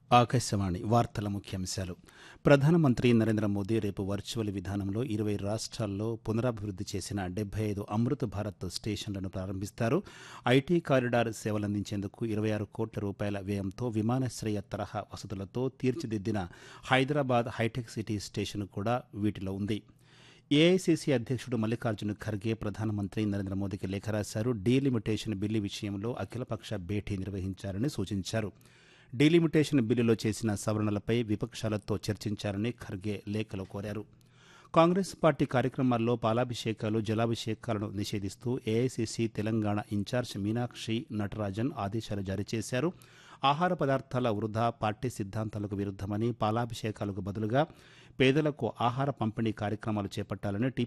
ఆకాశవాణి వార్తల ముఖ్యాంశాలు ప్రధానమంత్రి నరేంద్ర మోదీ రేపు వర్చువల్ విధానంలో ఇరవై రాష్ట్రాల్లో పునరాభివృద్ధి చేసిన డెబ్బై ఐదు అమృత్ భారత్ స్టేషన్లను ప్రారంభిస్తారు ఐటీ కారిడార్ సేవలందించేందుకు ఇరవై ఆరు కోట్ల రూపాయల వ్యయంతో విమానాశ్రయ తరహా వసతులతో తీర్చిదిద్దిన హైదరాబాద్ హైటెక్ సిటీ స్టేషన్ కూడా వీటిలో ఉంది ఏఐసీసీ అధ్యక్షుడు మల్లికార్జున ఖర్గే ప్రధానమంత్రి నరేంద్ర మోదీకి లేఖ రాశారు డీలిమిటేషన్ బిల్లు విషయంలో అఖిలపక్ష భేటీ నిర్వహించాలని సూచించారు డీలిమిటేషన్ బిల్లులో చేసిన సవరణలపై విపక్షాలతో చర్చించాలని ఖర్గే లేఖలో కోరారు కాంగ్రెస్ పార్టీ కార్యక్రమాల్లో పాలాభిషేకాలు జలాభిషేకాలను నిషేధిస్తూ ఏఐసీసీ తెలంగాణ ఇన్ఛార్జ్ మీనాక్షి నటరాజన్ ఆదేశాలు జారీ చేశారు ఆహార పదార్థాల వృధా పార్టీ సిద్ధాంతాలకు విరుద్ధమని పాలాభిషేకాలకు బదులుగా పేదలకు ఆహార పంపిణీ కార్యక్రమాలు చేపట్టాలని టీ